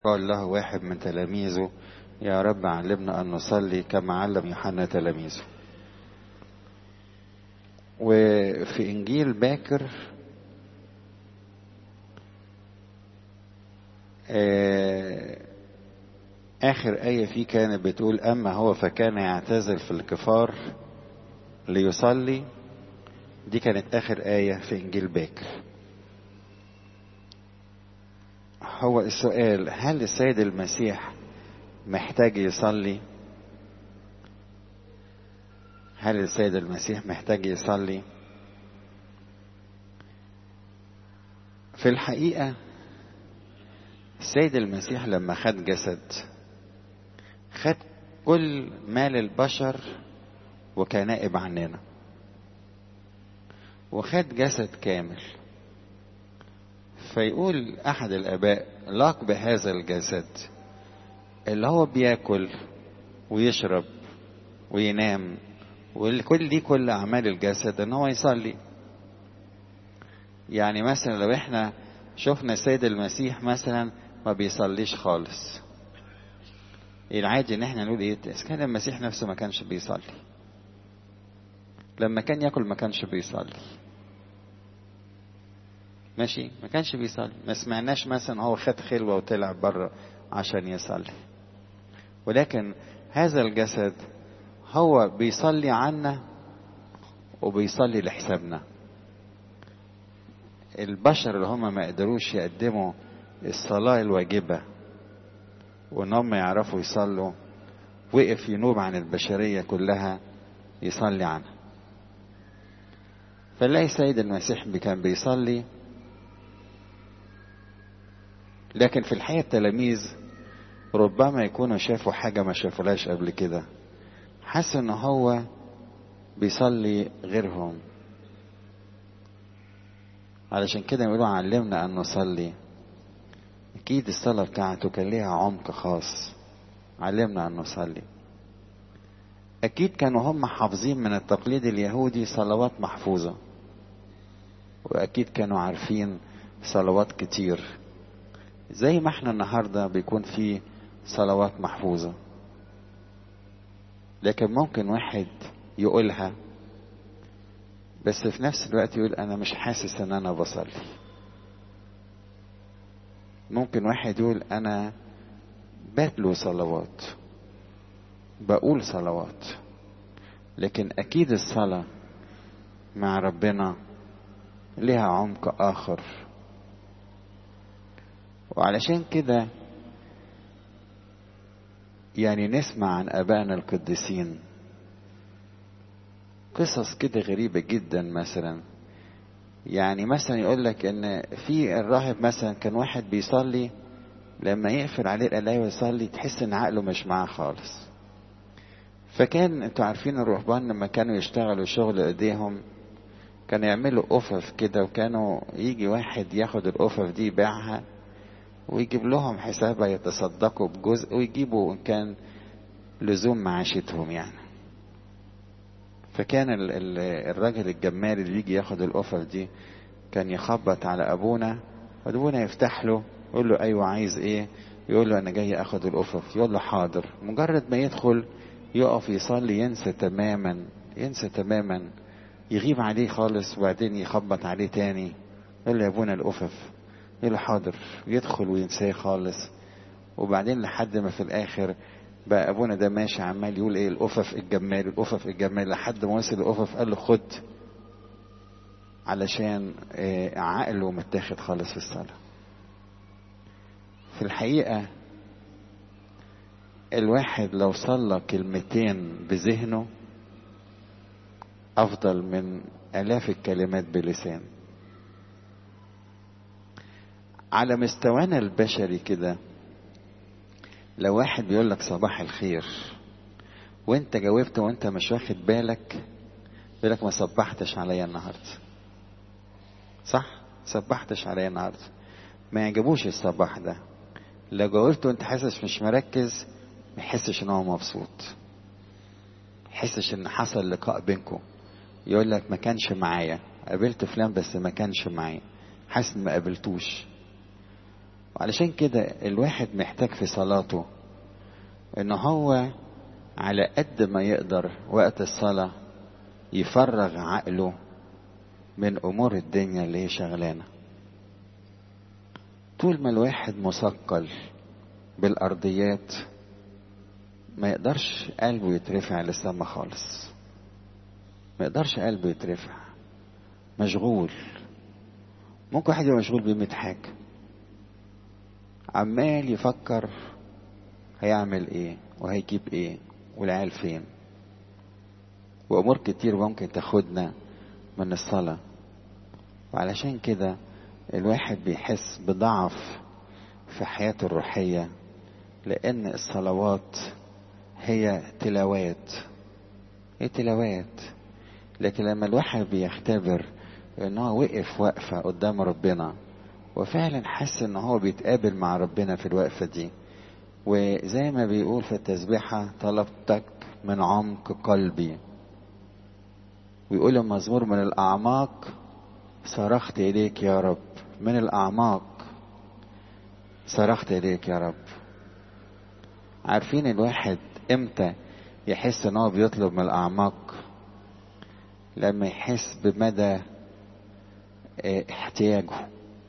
قال له واحد من تلاميذه يا رب علمنا أن نصلي كما علم يوحنا تلاميذه وفي إنجيل باكر آخر آية فيه كانت بتقول أما هو فكان يعتزل في الكفار ليصلي دي كانت آخر آية في إنجيل باكر هو السؤال هل السيد المسيح محتاج يصلي هل السيد المسيح محتاج يصلي في الحقيقة السيد المسيح لما خد جسد خد كل مال البشر وكنائب عننا وخد جسد كامل فيقول احد الاباء لاق بهذا الجسد اللي هو بياكل ويشرب وينام وكل دي كل اعمال الجسد ان هو يصلي يعني مثلا لو احنا شفنا السيد المسيح مثلا ما بيصليش خالص العادي ان احنا نقول ايه كان المسيح نفسه ما كانش بيصلي لما كان ياكل ما كانش بيصلي ماشي ما كانش بيصلي ما سمعناش مثلا هو خد خلوة وطلع بره عشان يصلي ولكن هذا الجسد هو بيصلي عنا وبيصلي لحسابنا البشر اللي هم ما قدروش يقدموا الصلاة الواجبة وان هم يعرفوا يصلوا وقف ينوب عن البشرية كلها يصلي عنها فنلاقي السيد المسيح كان بيصلي لكن في الحقيقة التلاميذ ربما يكونوا شافوا حاجة ما شافولاش قبل كده حس ان هو بيصلي غيرهم علشان كده يقولوا علمنا ان نصلي اكيد الصلاة بتاعته كان ليها عمق خاص علمنا ان نصلي اكيد كانوا هم حافظين من التقليد اليهودي صلوات محفوظة واكيد كانوا عارفين صلوات كتير زي ما احنا النهاردة بيكون في صلوات محفوظة لكن ممكن واحد يقولها بس في نفس الوقت يقول انا مش حاسس ان انا بصلي ممكن واحد يقول انا بتلو صلوات بقول صلوات لكن اكيد الصلاة مع ربنا لها عمق اخر وعلشان كده يعني نسمع عن ابائنا القديسين قصص كده غريبة جدا مثلا يعني مثلا يقول لك ان في الراهب مثلا كان واحد بيصلي لما يقفل عليه القلاية ويصلي تحس ان عقله مش معاه خالص فكان انتوا عارفين الرهبان لما كانوا يشتغلوا شغل ايديهم كانوا يعملوا قفف كده وكانوا يجي واحد ياخد القفف دي يبيعها ويجيب لهم حسابها يتصدقوا بجزء ويجيبوا ان كان لزوم معاشتهم يعني فكان ال ال الراجل الجمال اللي يجي ياخد القفف دي كان يخبط على ابونا وابونا يفتح له يقول له ايوه عايز ايه يقول له انا جاي اخد القفف يقول له حاضر مجرد ما يدخل يقف يصلي ينسى تماما ينسى تماما يغيب عليه خالص وبعدين يخبط عليه تاني يقول له يا ابونا القفف يقول له حاضر يدخل وينساه خالص وبعدين لحد ما في الاخر بقى ابونا ده ماشي عمال يقول ايه القفف الجمال القفف الجمال لحد ما وصل القفف قال له خد علشان آه عقله متاخد خالص في الصلاة في الحقيقة الواحد لو صلى كلمتين بذهنه أفضل من آلاف الكلمات بلسان على مستوانا البشري كده لو واحد بيقول لك صباح الخير وانت جاوبت وانت مش واخد بالك يقول لك ما صبحتش عليا النهارده صح صبحتش عليا النهارده ما يعجبوش الصباح ده لو جاوبت وانت حاسس مش مركز ما يحسش ان هو مبسوط يحسش ان حصل لقاء بينكم يقول لك ما كانش معايا قابلت فلان بس ما كانش معايا حاسس ان ما قابلتوش وعلشان كده الواحد محتاج في صلاته ان هو على قد ما يقدر وقت الصلاة يفرغ عقله من امور الدنيا اللي هي شغلانة طول ما الواحد مثقل بالارضيات ما يقدرش قلبه يترفع للسما خالص ما يقدرش قلبه يترفع مشغول ممكن واحد يبقى مشغول بمية حاجة عمال يفكر هيعمل ايه وهيجيب ايه والعيال فين وامور كتير ممكن تاخدنا من الصلاة وعلشان كده الواحد بيحس بضعف في حياته الروحية لأن الصلوات هي تلاوات هي تلاوات لكن لما الواحد بيختبر ان هو وقف وقفة قدام ربنا وفعلا حس ان هو بيتقابل مع ربنا في الوقفة دي وزي ما بيقول في التسبيحة طلبتك من عمق قلبي ويقول المزمور من الأعماق صرخت إليك يا رب من الأعماق صرخت إليك يا رب عارفين الواحد امتى يحس ان هو بيطلب من الأعماق لما يحس بمدى احتياجه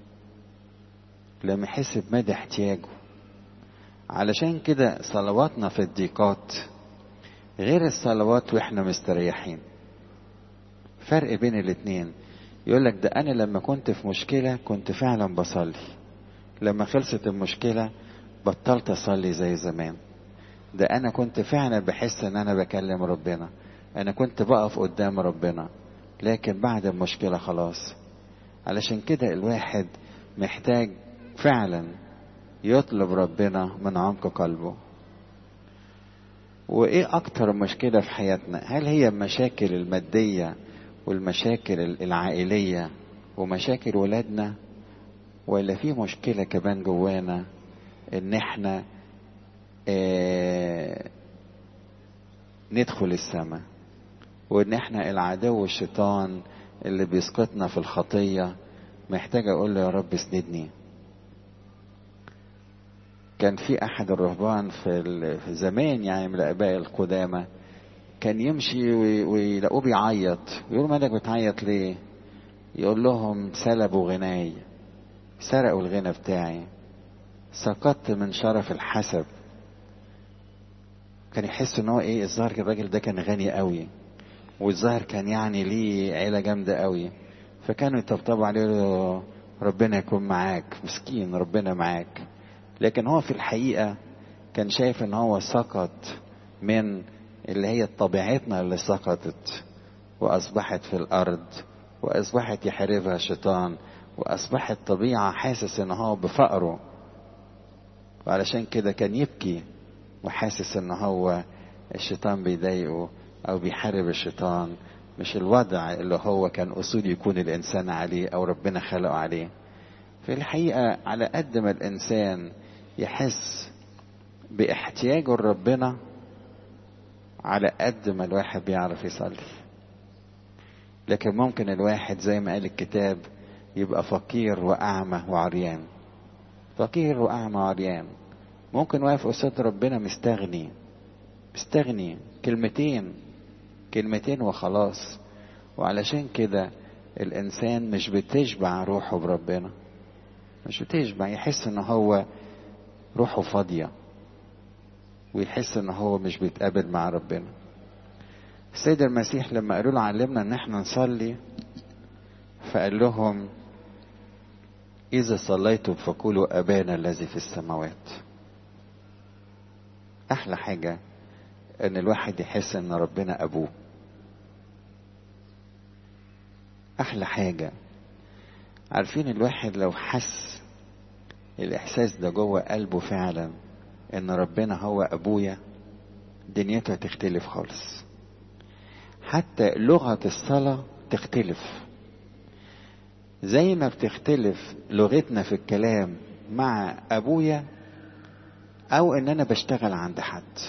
لما يحس بمدى احتياجه علشان كده صلواتنا في الضيقات غير الصلوات واحنا مستريحين فرق بين الاتنين يقول لك ده انا لما كنت في مشكلة كنت فعلا بصلي لما خلصت المشكلة بطلت اصلي زي زمان ده انا كنت فعلا بحس ان انا بكلم ربنا انا كنت بقف قدام ربنا لكن بعد المشكلة خلاص علشان كده الواحد محتاج فعلا يطلب ربنا من عمق قلبه وايه اكتر مشكلة في حياتنا هل هي المشاكل المادية والمشاكل العائلية ومشاكل ولادنا ولا في مشكلة كمان جوانا ان احنا اه ندخل السماء وان احنا العدو الشيطان اللي بيسقطنا في الخطية محتاج اقول له يا رب اسندني كان في احد الرهبان في زمان يعني من الاباء القدامى كان يمشي ويلاقوه بيعيط يقول مالك بتعيط ليه يقول لهم سلبوا غناي سرقوا الغنى بتاعي سقطت من شرف الحسب كان يحس ان هو ايه الظاهر الراجل ده كان غني قوي والظاهر كان يعني ليه عيلة جامدة قوي فكانوا يطبطبوا عليه له ربنا يكون معاك مسكين ربنا معاك لكن هو في الحقيقة كان شايف ان هو سقط من اللي هي طبيعتنا اللي سقطت واصبحت في الارض واصبحت يحاربها الشيطان واصبحت طبيعة حاسس ان هو بفقره وعلشان كده كان يبكي وحاسس ان هو الشيطان بيضايقه او بيحارب الشيطان مش الوضع اللي هو كان اصول يكون الانسان عليه او ربنا خلقه عليه في الحقيقة على قد ما الانسان يحس باحتياجه لربنا على قد ما الواحد بيعرف يصلي لكن ممكن الواحد زي ما قال الكتاب يبقى فقير واعمى وعريان فقير واعمى وعريان ممكن واقف قصاد ربنا مستغني مستغني كلمتين كلمتين وخلاص وعلشان كده الانسان مش بتشبع روحه بربنا مش بتشبع يحس ان هو روحه فاضية ويحس ان هو مش بيتقابل مع ربنا السيد المسيح لما قالوا له علمنا ان احنا نصلي فقال لهم اذا صليتم فقولوا ابانا الذي في السماوات احلى حاجة ان الواحد يحس ان ربنا ابوه احلى حاجة عارفين الواحد لو حس الاحساس ده جوه قلبه فعلا ان ربنا هو ابويا دنيته هتختلف خالص حتى لغة الصلاة تختلف زي ما بتختلف لغتنا في الكلام مع ابويا او ان انا بشتغل عند حد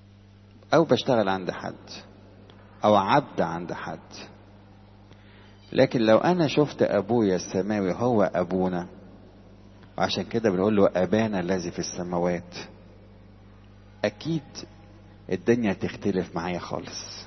او بشتغل عند حد او عبد عند حد لكن لو انا شفت ابويا السماوي هو ابونا وعشان كده بنقول له ابانا الذي في السماوات اكيد الدنيا تختلف معايا خالص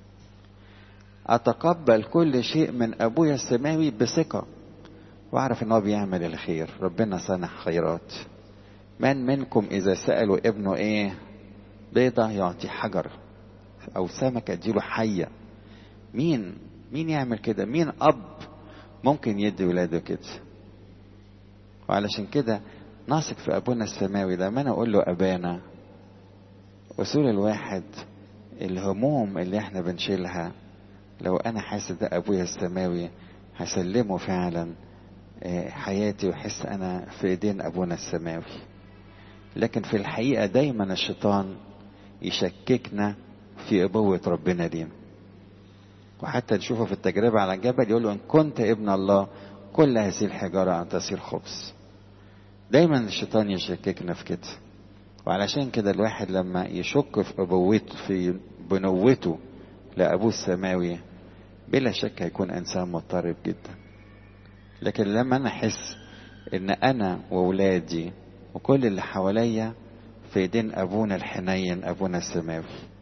اتقبل كل شيء من ابويا السماوي بثقه واعرف ان هو بيعمل الخير ربنا صنع خيرات من منكم اذا سالوا ابنه ايه بيضه يعطي حجر او سمكه اديله حيه مين مين يعمل كده مين اب ممكن يدي ولاده كده وعلشان كده نثق في ابونا السماوي لما انا اقول له ابانا اصول الواحد الهموم اللي احنا بنشيلها لو انا حاسس ده ابويا السماوي هسلمه فعلا حياتي واحس انا في ايدين ابونا السماوي لكن في الحقيقه دايما الشيطان يشككنا في ابوه ربنا لينا وحتى نشوفه في التجربه على الجبل يقول له ان كنت ابن الله كل هذه الحجاره ان تصير خبز دايما الشيطان يشككنا في كده وعلشان كده الواحد لما يشك في ابوته في بنوته لابوه السماوي بلا شك هيكون انسان مضطرب جدا لكن لما انا احس ان انا واولادي وكل اللي حواليا في ايدين ابونا الحنين ابونا السماوي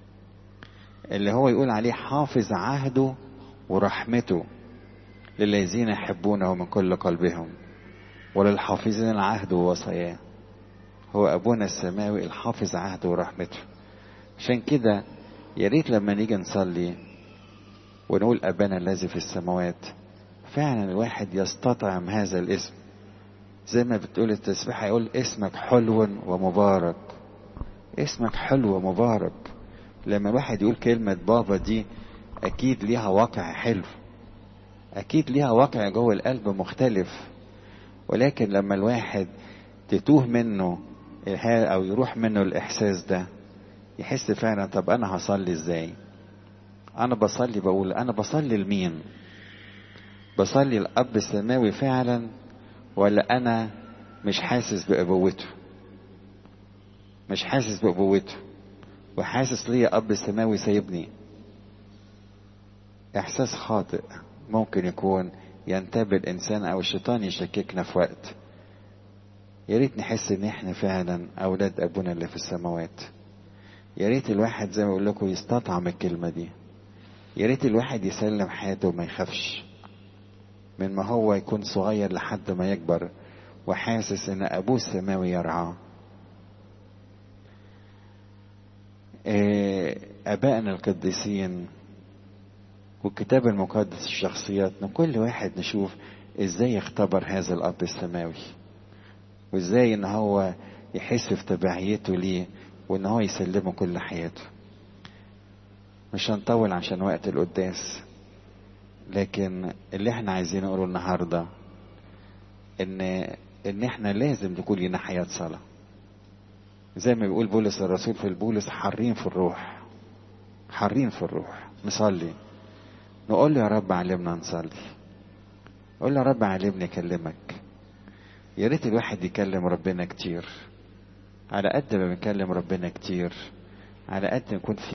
اللي هو يقول عليه حافظ عهده ورحمته للذين يحبونه من كل قلبهم وللحافظين العهد ووصاياه هو ابونا السماوي الحافظ عهده ورحمته عشان كده يا ريت لما نيجي نصلي ونقول ابانا الذي في السماوات فعلا الواحد يستطعم هذا الاسم زي ما بتقول التسبيحة يقول اسمك حلو ومبارك اسمك حلو ومبارك لما الواحد يقول كلمة بابا دي أكيد ليها واقع حلو أكيد ليها واقع جوه القلب مختلف ولكن لما الواحد تتوه منه أو يروح منه الإحساس ده يحس فعلا طب أنا هصلي إزاي أنا بصلي بقول أنا بصلي لمين بصلي الأب السماوي فعلا ولا أنا مش حاسس بأبوته مش حاسس بأبوته وحاسس ليا أب سماوي سايبني إحساس خاطئ ممكن يكون ينتابه الإنسان أو الشيطان يشككنا في وقت يا ريت نحس إن إحنا فعلا أولاد أبونا اللي في السماوات يا ريت الواحد زي ما بقول لكم يستطعم الكلمة دي يا ريت الواحد يسلم حياته وما يخافش من ما هو يكون صغير لحد ما يكبر وحاسس ان ابوه السماوي يرعاه ابائنا القديسين والكتاب المقدس الشخصياتنا كل واحد نشوف ازاي يختبر هذا الاب السماوي وازاي ان هو يحس في تبعيته ليه وان هو يسلمه كل حياته مش هنطول عشان وقت القداس لكن اللي احنا عايزين نقوله النهارده ان ان احنا لازم نكون لنا حياه صلاه زي ما بيقول بولس الرسول في البولس حارين في الروح حارين في الروح نصلي نقول له يا رب علمنا نصلي قول له يا رب علمني اكلمك يا ريت الواحد يكلم ربنا كتير على قد ما بنكلم ربنا كتير على قد ما نكون في